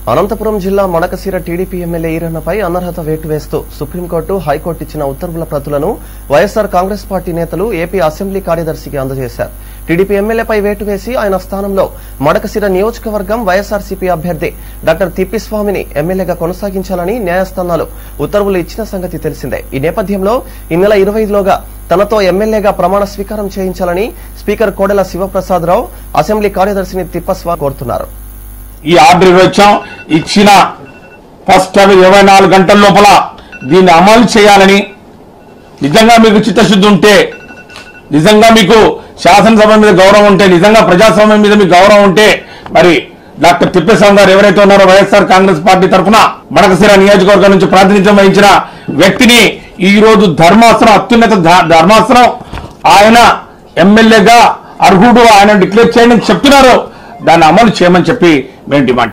అనంతపురం జిల్లా Madakasira TDP MLA ఈరన్నపై అనర్హత వేటు వేస్తూ సుప్రీంకోర్టు హైకోర్టు ఇచ్చిన ఉత్తర్వుల ప్రతులను వైఎస్సార్ కాంగ్రెస్ పార్టీ నేతలు ఏపీ అసెంబ్లీ కార్యదర్శికి అందజేశారు టీడీపీ ఎమ్మెల్యేపై వేటు వేసి ఆయన స్థానంలో మడకశిర నియోజకవర్గం వైఎస్సార్సీపీ అభ్యర్థి డాక్టర్ తిప్పిస్వామిని ఎమ్మెల్యేగా కొనసాగించాలని న్యాయస్థానాలు ఉత్తర్వులు ఇచ్చిన సంగతి తెలిసిందే ఈ నేపథ్యంలో ఈ నెల ఇరవైలోగా తనతో ఎమ్మెల్యేగా ప్రమాణ స్వీకారం చేయించాలని స్పీకర్ కోడెల శివప్రసాదరావు అసెంబ్లీ కార్యదర్శిని తిప్పస్వామి కోరుతున్నారు ఈ ఆర్డర్ ఇవ్వచ్చాం ఇచ్చిన ఫస్ట్ అవి ఇరవై నాలుగు గంటల లోపల దీన్ని అమలు చేయాలని నిజంగా మీకు చిత్తశుద్ధి ఉంటే నిజంగా మీకు శాసనసభ మీద గౌరవం ఉంటే నిజంగా ప్రజాస్వామ్యం మీద మీకు గౌరవం ఉంటే మరి డాక్టర్ తిప్పేస్వామి గారు ఎవరైతే ఉన్నారో వైఎస్ఆర్ కాంగ్రెస్ పార్టీ తరఫున మడకశిర నియోజకవర్గం నుంచి ప్రాతినిధ్యం వహించిన వ్యక్తిని ఈ రోజు ధర్మాసనం అత్యున్నత ధ- ధర్మాసనం ఆయన ఎమ్మెల్యేగా అర్హుడు ఆయన డిక్లేర్ చేయండి అని చెప్తున్నారు దాన్ని అమలు చేయమని చెప్పి మేము డిమాండ్